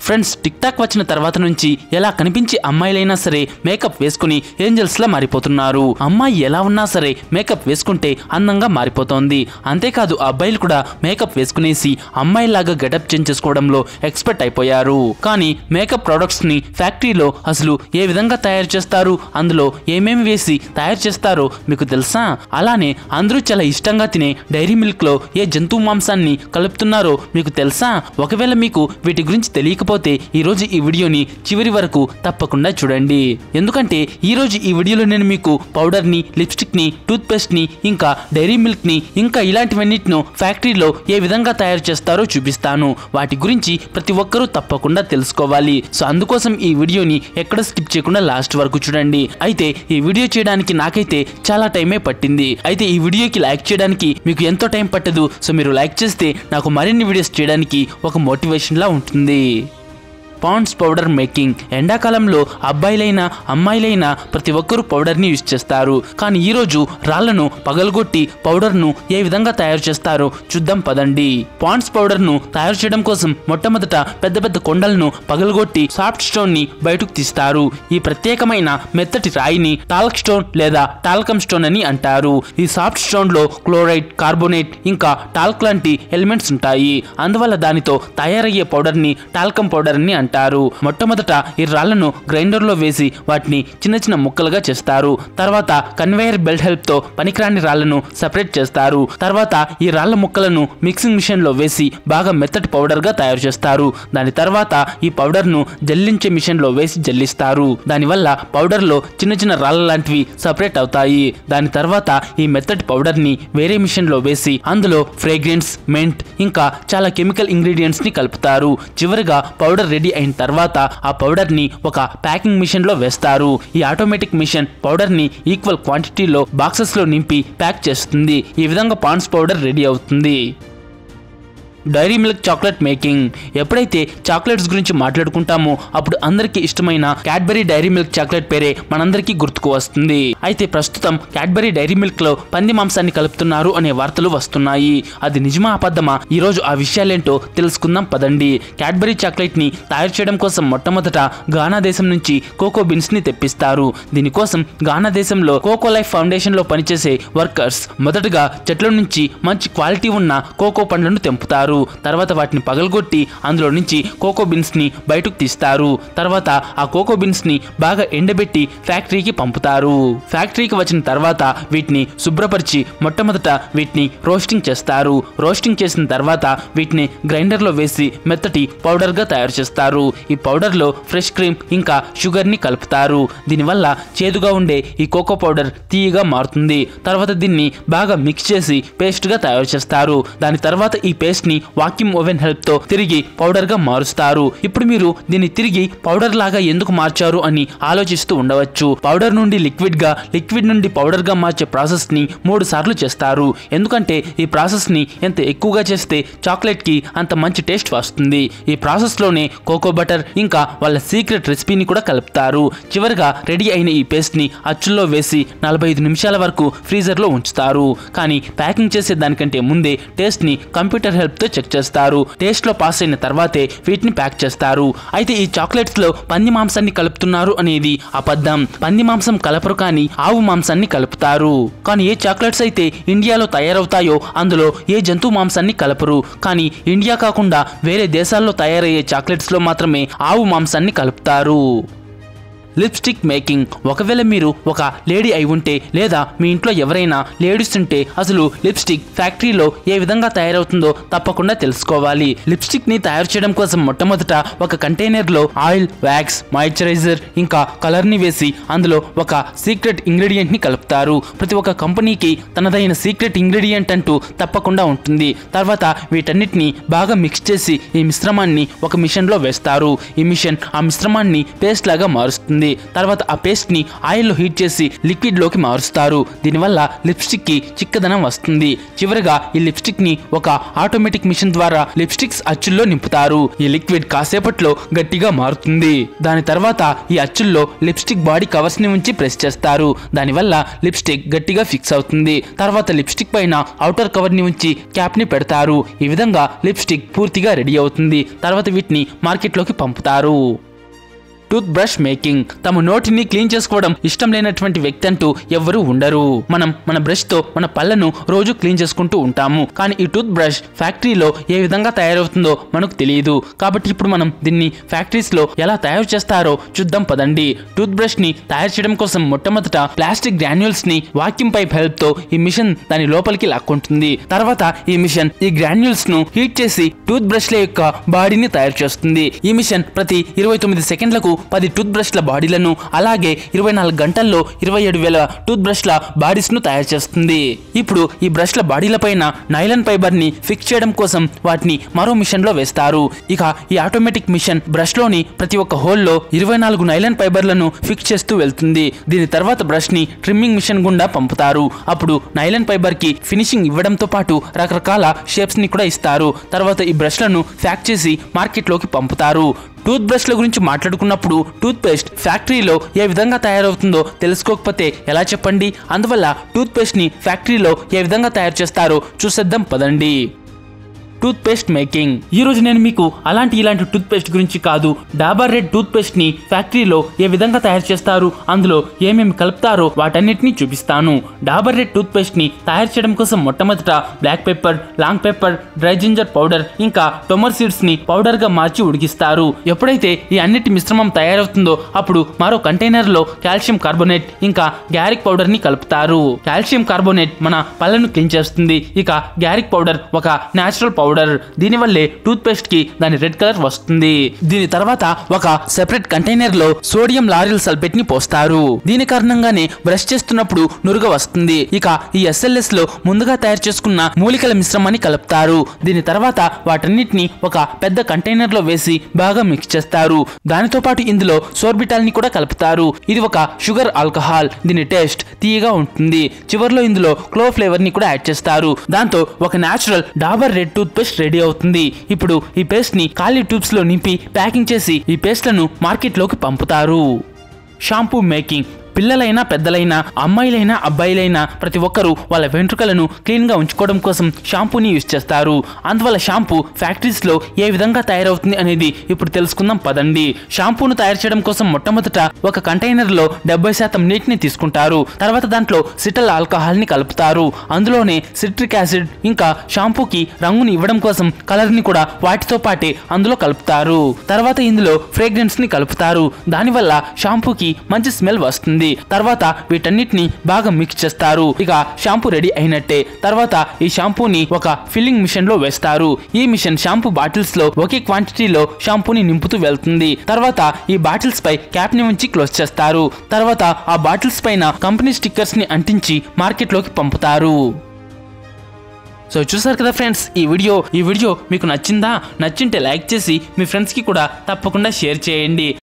friends tick talk వచ్చిన తర్వాత నుంచి ఎలా కనిపించే అమ్మాయిలైనా సరే మేకప్ వేసుకుని ఏంజల్స్ లా మారిపోతున్నారు అమ్మాయి ఎలా ఉన్నా సరే మేకప్ వేసుకుంటే అందంగా మారిపోతోంది అంతేకాదు అబ్బాయిలు కూడా మేకప్ వేసుకునేసి అమ్మాయిలాగా గెటప్ చేంజ్ చేసుకోవడంలో ఎక్స్పర్ట్ అయిపోయారు కానీ మేకప్ ప్రొడక్ట్స్ ని ఫ్యాక్టరీలో అసలు ఏ విధంగా తయారు చేస్తారు అందులో ఏమేమి వేసి తయారు చేస్తారో మీకు తెలుసా అలానే అందరూ చాలా ఇష్టంగా తినే డైరీ మిల్క్ లో ఏ జంతువు మాంసాన్ని కలుపుతున్నారో మీకు తెలుసా ఒకవేళ మీకు వీటి గురించి తెలియకపోతే ఈ రోజు ఈ వీడియోని చివరి వరకు తప్పకుండా చూడండి ఎందుకంటే ఈ రోజు ఈ వీడియోలో నేను మీకు పౌడర్ ని లిప్స్టిక్ ని టూత్ పేస్ట్ ని ఇంకా డైరీ మిల్క్ ని ఇంకా ఇలాంటివన్నిటిను ఫ్యాక్టరీలో ఏ విధంగా తయారు చేస్తారో చూపిస్తాను వాటి గురించి ప్రతి ఒక్కరూ తప్పకుండా తెలుసుకోవాలి సో అందుకోసం ఈ వీడియోని ఎక్కడ స్కిప్ చేయకుండా లాస్ట్ వరకు చూడండి అయితే ఈ వీడియో చేయడానికి నాకైతే చాలా టైమే పట్టింది అయితే ఈ వీడియోకి లైక్ చేయడానికి మీకు ఎంతో టైం పట్టదు సో మీరు లైక్ చేస్తే నాకు మరిన్ని వీడియోస్ చేయడానికి ఒక మోటివేషన్ లా ఉంటుంది పాండ్స్ పౌడర్ మేకింగ్ ఎండాకాలంలో అబ్బాయిలైనా అమ్మాయిలైనా ప్రతి ఒక్కరూ పౌడర్ని యూజ్ చేస్తారు కానీ ఈరోజు రాళ్లను పగలగొట్టి పౌడర్ను ఏ విధంగా తయారు చేస్తారో చూద్దాం పదండి పాండ్స్ పౌడర్ను తయారు చేయడం కోసం మొట్టమొదట పెద్ద పెద్ద కొండలను పగలగొట్టి సాఫ్ట్ స్టోన్ ని బయటకు తీస్తారు ఈ ప్రత్యేకమైన మెత్తటి రాయిని టాల్క్ స్టోన్ లేదా టాల్కమ్ స్టోన్ అని అంటారు ఈ సాఫ్ట్ స్టోన్ లో క్లోరైడ్ కార్బోనేట్ ఇంకా టాల్క్ లాంటి ఎలిమెంట్స్ ఉంటాయి అందువల్ల దానితో తయారయ్యే పౌడర్ ని టాల్కమ్ పౌడర్ అని అంటారు మొట్టమొదట ఈ రాళ్లను గ్రైండర్ లో వేసి వాటిని చిన్న చిన్న ముక్కలుగా చేస్తారు తర్వాత కన్వేయర్ బెల్ట్ హెల్ప్ తో పనికిరాని రాళ్లను సెపరేట్ చేస్తారు తర్వాత ఈ రాళ్ల ముక్కలను మిక్సింగ్ మిషన్ లో వేసి బాగా మెత్తటి పౌడర్ గా తయారు చేస్తారు దాని తర్వాత ఈ పౌడర్ ను జల్లించే మిషన్ లో వేసి జల్లిస్తారు దానివల్ల పౌడర్ లో చిన్న చిన్న రాళ్ళ లాంటివి సపరేట్ అవుతాయి దాని తర్వాత ఈ మెత్తటి పౌడర్ ని వేరే మిషన్ లో వేసి అందులో ఫ్రేగ్రెన్స్ మెంట్ ఇంకా చాలా కెమికల్ ఇంగ్రీడియంట్స్ ని కలుపుతారు చివరిగా పౌడర్ రెడీ అయిన తర్వాత ఆ పౌడర్ ని ఒక ప్యాకింగ్ మిషన్ లో వేస్తారు ఈ ఆటోమేటిక్ మిషన్ పౌడర్ ని ఈక్వల్ క్వాంటిటీలో బాక్సెస్ లో నింపి ప్యాక్ చేస్తుంది ఈ విధంగా పాండ్స్ పౌడర్ రెడీ అవుతుంది డైరీ మిల్క్ చాక్లెట్ మేకింగ్ ఎప్పుడైతే చాక్లెట్స్ గురించి మాట్లాడుకుంటామో అప్పుడు అందరికీ ఇష్టమైన క్యాడ్బరీ డైరీ మిల్క్ చాక్లెట్ పేరే మనందరికీ గుర్తుకు వస్తుంది అయితే ప్రస్తుతం క్యాడ్బరీ డైరీ మిల్క్ లో పంది మాంసాన్ని కలుపుతున్నారు అనే వార్తలు వస్తున్నాయి అది నిజమా అబద్ధమా ఈ రోజు ఆ విషయాలేంటో తెలుసుకుందాం పదండి క్యాడ్బరీ చాక్లెట్ ని తయారు చేయడం కోసం మొట్టమొదట గానా దేశం నుంచి కోకో బిన్స్ ని తెప్పిస్తారు దీనికోసం గానా దేశంలో కోకో లైఫ్ ఫౌండేషన్ లో పనిచేసే వర్కర్స్ మొదటగా చెట్ల నుంచి మంచి క్వాలిటీ ఉన్న కోకో పండ్లను తెంపుతారు తర్వాత వాటిని పగలగొట్టి అందులో నుంచి కోకో బిన్స్ ని బయటకు తీస్తారు తర్వాత ఆ కోకో బిన్స్ ని బాగా ఎండబెట్టి ఫ్యాక్టరీకి పంపుతారు ఫ్యాక్టరీకి వచ్చిన తర్వాత వీటిని శుభ్రపరిచి మొట్టమొదట వీటిని రోస్టింగ్ చేస్తారు రోస్టింగ్ చేసిన తర్వాత వీటిని గ్రైండర్ లో వేసి మెత్తటి పౌడర్ గా తయారు చేస్తారు ఈ పౌడర్ లో ఫ్రెష్ క్రీమ్ ఇంకా షుగర్ ని కలుపుతారు దీనివల్ల చేదుగా ఉండే ఈ కోకో పౌడర్ తీయగా మారుతుంది తర్వాత దీన్ని బాగా మిక్స్ చేసి పేస్ట్ గా తయారు చేస్తారు దాని తర్వాత ఈ పేస్ట్ ని వాక్యూమ్ ఓవెన్ హెల్ప్ తో తిరిగి పౌడర్ గా మారుస్తారు ఇప్పుడు మీరు దీన్ని తిరిగి పౌడర్ లాగా ఎందుకు మార్చారు అని ఆలోచిస్తూ ఉండవచ్చు పౌడర్ నుండి లిక్విడ్ గా లిక్విడ్ నుండి పౌడర్ గా మార్చే ప్రాసెస్ ని మూడు సార్లు చేస్తారు ఎందుకంటే ఈ ప్రాసెస్ ని ఎంత ఎక్కువగా చేస్తే చాక్లెట్ కి అంత మంచి టేస్ట్ వస్తుంది ఈ ప్రాసెస్ లోనే కోకో బటర్ ఇంకా వాళ్ళ సీక్రెట్ రెసిపీని కూడా కలుపుతారు చివరిగా రెడీ అయిన ఈ పేస్ట్ ని అచ్చుల్లో వేసి నలభై ఐదు నిమిషాల వరకు ఫ్రీజర్ లో ఉంచుతారు కానీ ప్యాకింగ్ చేసే దానికంటే ముందే టేస్ట్ ని కంప్యూటర్ హెల్ప్ తో చెక్ చేస్తారు టేస్ట్ లో పాస్ అయిన తర్వాతే వీటిని ప్యాక్ చేస్తారు అయితే ఈ చాక్లెట్స్ లో పంది మాంసాన్ని కలుపుతున్నారు అనేది అబద్ధం పంది మాంసం కలపరు కానీ ఆవు మాంసాన్ని కలుపుతారు కానీ ఏ చాక్లెట్స్ అయితే ఇండియాలో తయారవుతాయో అందులో ఏ జంతు మాంసాన్ని కలపరు కానీ ఇండియా కాకుండా వేరే దేశాల్లో తయారయ్యే చాక్లెట్స్ లో మాత్రమే ఆవు మాంసాన్ని కలుపుతారు లిప్స్టిక్ మేకింగ్ ఒకవేళ మీరు ఒక లేడీ అయి ఉంటే లేదా మీ ఇంట్లో ఎవరైనా లేడీస్ ఉంటే అసలు లిప్స్టిక్ ఫ్యాక్టరీలో ఏ విధంగా తయారవుతుందో తప్పకుండా తెలుసుకోవాలి లిప్స్టిక్ ని తయారు చేయడం కోసం మొట్టమొదట ఒక కంటైనర్ లో ఆయిల్ వ్యాక్స్ మాయిశ్చరైజర్ ఇంకా కలర్ ని వేసి అందులో ఒక సీక్రెట్ ఇంగ్రీడియంట్ ని కలుపుతారు ప్రతి ఒక్క కంపెనీకి తనదైన సీక్రెట్ ఇంగ్రీడియంట్ అంటూ తప్పకుండా ఉంటుంది తర్వాత వీటన్నిటిని బాగా మిక్స్ చేసి ఈ మిశ్రమాన్ని ఒక మిషన్ లో వేస్తారు ఈ మిషన్ ఆ మిశ్రమాన్ని పేస్ట్ లాగా మారుస్తుంది వస్తుంది తర్వాత ఆ పేస్ట్ ని ఆయిల్లో హీట్ చేసి లిక్విడ్ లోకి మారుస్తారు దీనివల్ల లిప్స్టిక్ కి చిక్కదనం వస్తుంది చివరిగా ఈ లిప్స్టిక్ ని ఒక ఆటోమేటిక్ మిషన్ ద్వారా లిప్స్టిక్స్ అచ్చుల్లో నింపుతారు ఈ లిక్విడ్ కాసేపట్లో గట్టిగా మారుతుంది దాని తర్వాత ఈ అచ్చుల్లో లిప్స్టిక్ బాడీ కవర్స్ ని ఉంచి ప్రెస్ చేస్తారు దానివల్ల లిప్స్టిక్ గట్టిగా ఫిక్స్ అవుతుంది తర్వాత లిప్స్టిక్ పైన అవుటర్ కవర్ ని ఉంచి క్యాప్ ని పెడతారు ఈ విధంగా లిప్స్టిక్ పూర్తిగా రెడీ అవుతుంది తర్వాత వీటిని మార్కెట్లోకి పంపుతారు టూత్ బ్రష్ మేకింగ్ తమ నోటిని క్లీన్ చేసుకోవడం ఇష్టం లేనటువంటి వ్యక్తి అంటూ ఎవ్వరూ ఉండరు మనం మన బ్రష్ తో మన పళ్ళను రోజు క్లీన్ చేసుకుంటూ ఉంటాము కానీ ఈ టూత్ బ్రష్ ఫ్యాక్టరీలో ఏ విధంగా తయారవుతుందో మనకు తెలియదు కాబట్టి ఇప్పుడు మనం దీన్ని ఫ్యాక్టరీస్ లో ఎలా తయారు చేస్తారో చూద్దాం పదండి టూత్ బ్రష్ ని తయారు చేయడం కోసం మొట్టమొదట ప్లాస్టిక్ గ్రాన్యూల్స్ ని వాక్యూమ్ పైప్ హెల్ప్ తో ఈ మిషన్ దాని లోపలికి లాక్కుంటుంది తర్వాత ఈ మిషన్ ఈ గ్రాన్యూల్స్ ను హీట్ చేసి టూత్ బ్రష్ల యొక్క బాడీని తయారు చేస్తుంది ఈ మిషన్ ప్రతి ఇరవై తొమ్మిది సెకండ్లకు పది టూత్ బ్రష్ల బాడీలను అలాగే ఇరవై నాలుగు గంటల్లో ఇరవై ఏడు వేల టూత్ బ్రష్ల బాడీస్ ను తయారు చేస్తుంది ఇప్పుడు ఈ బ్రష్ల బాడీల పైన నైలన్ ఫైబర్ ని ఫిక్స్ చేయడం కోసం వాటిని మరో మిషన్ లో వేస్తారు ఇక ఈ ఆటోమేటిక్ మిషన్ బ్రష్ లోని ప్రతి ఒక్క హోల్ లో ఇరవై నాలుగు నైలన్ ఫైబర్లను ఫిక్స్ చేస్తూ వెళ్తుంది దీని తర్వాత బ్రష్ ని ట్రిమ్మింగ్ మిషన్ గుండా పంపుతారు అప్పుడు నైలన్ ఫైబర్ కి ఫినిషింగ్ ఇవ్వడంతో పాటు రకరకాల షేప్స్ ని కూడా ఇస్తారు తర్వాత ఈ బ్రష్లను ప్యాక్ చేసి మార్కెట్ లోకి పంపుతారు టూత్ బ్రష్ల గురించి మాట్లాడుకున్నప్పుడు టూత్ పేస్ట్ ఫ్యాక్టరీలో ఏ విధంగా తయారవుతుందో తెలుసుకోకపోతే ఎలా చెప్పండి అందువల్ల టూత్ పేస్ట్ ని ఫ్యాక్టరీలో ఏ విధంగా తయారు చేస్తారో చూసేద్దాం పదండి టూత్ పేస్ట్ మేకింగ్ ఈ రోజు నేను మీకు అలాంటి ఇలాంటి టూత్ పేస్ట్ గురించి కాదు డాబర్ రెడ్ టూత్ పేస్ట్ ని ఫ్యాక్టరీలో ఏ విధంగా తయారు చేస్తారు అందులో ఏమేమి కలుపుతారో వాటన్నిటిని చూపిస్తాను డాబర్ రెడ్ టూత్ పేస్ట్ ని తయారు చేయడం కోసం మొట్టమొదట black pepper long pepper dry ginger powder ఇంకా టొమర్ సీడ్స్ ని పౌడర్ గా మార్చి ఉడికిస్తారు ఎప్పుడైతే ఈ అన్నిటి మిశ్రమం తయారవుతుందో అప్పుడు మరో కంటైనర్ లో కాల్షియం కార్బోనేట్ ఇంకా గ్యారిక్ పౌడర్ ని కలుపుతారు కాల్షియం కార్బోనేట్ మన పళ్ళను క్లీన్ చేస్తుంది ఇక గ్యారిక్ పౌడర్ ఒక నేచురల్ పౌడర్ దీనివల్లే టూత్ పేస్ట్ కి దాని రెడ్ కలర్ వస్తుంది దీని తర్వాత ఒక సెపరేట్ కంటైనర్ లో సోడియం లారిల్ సల్ఫేట్ ని పోస్తారు దీని కారణంగానే బ్రష్ చేస్తున్నప్పుడు నురుగ వస్తుంది ఇక ఈ ఎస్ఎల్ఎస్ లో ముందుగా తయారు చేసుకున్న మూలికల మిశ్రమాన్ని కలుపుతారు దీని తర్వాత వాటన్నిటిని ఒక పెద్ద కంటైనర్ లో వేసి బాగా మిక్స్ చేస్తారు దానితో పాటు ఇందులో సోర్బిటాల్ ని కూడా కలుపుతారు ఇది ఒక షుగర్ ఆల్కహాల్ దీని టేస్ట్ తీయగా ఉంటుంది చివర్లో ఇందులో క్లో ఫ్లేవర్ ని కూడా యాడ్ చేస్తారు దాంతో ఒక natural Dabur red tooth paste ready అవుతుంది ఇప్పుడు ఈ పేస్ట్ ని ఖాళీ ట్యూబ్స్ లో నింపి ప్యాకింగ్ చేసి ఈ పేస్ట్లను మార్కెట్ లోకి పంపుతారు షాంపూ మేకింగ్ పిల్లలైనా పెద్దలైనా అమ్మాయిలైనా అబ్బాయిలైనా ప్రతి ఒక్కరూ వాళ్ళ వెంట్రుకలను క్లీన్ గా ఉంచుకోవడం కోసం షాంపూని యూజ్ చేస్తారు అందువల్ల షాంపూ ఫ్యాక్టరీస్ లో ఏ విధంగా తయారవుతుంది అనేది ఇప్పుడు తెలుసుకుందాం పదండి షాంపూను తయారు చేయడం కోసం మొట్టమొదట ఒక కంటైనర్ లో డెబ్బై శాతం నీటిని తీసుకుంటారు తర్వాత దాంట్లో సిటల్ ఆల్కహాల్ ని కలుపుతారు అందులోనే సిట్రిక్ యాసిడ్ ఇంకా షాంపూకి రంగుని ఇవ్వడం కోసం కలర్ ని కూడా వాటితో పాటే అందులో కలుపుతారు తర్వాత ఇందులో ఫ్రేగ్రెన్స్ ని కలుపుతారు దానివల్ల షాంపూకి మంచి స్మెల్ వస్తుంది తర్వాత వీటన్నిటిని బాగా మిక్స్ చేస్తారు ఇక షాంపూ రెడీ అయినట్టే తర్వాత ఈ షాంపూని ఒక ఫిల్లింగ్ మిషన్ లో వేస్తారు ఈ మిషన్ షాంపూ బాటిల్స్ లో ఒకే క్వాంటిటీలో షాంపూని నింపుతూ వెళ్తుంది తర్వాత ఈ బాటిల్స్ పై క్యాప్ ని ఉంచి క్లోజ్ చేస్తారు తర్వాత ఆ బాటిల్స్ పైన కంపెనీ స్టిక్కర్స్ ని అంటించి మార్కెట్ లోకి పంపుతారు సో చూసారు కదా ఫ్రెండ్స్ ఈ వీడియో ఈ వీడియో మీకు నచ్చిందా నచ్చింటే లైక్ చేసి మీ ఫ్రెండ్స్కి కూడా తప్పకుండా షేర్ చేయండి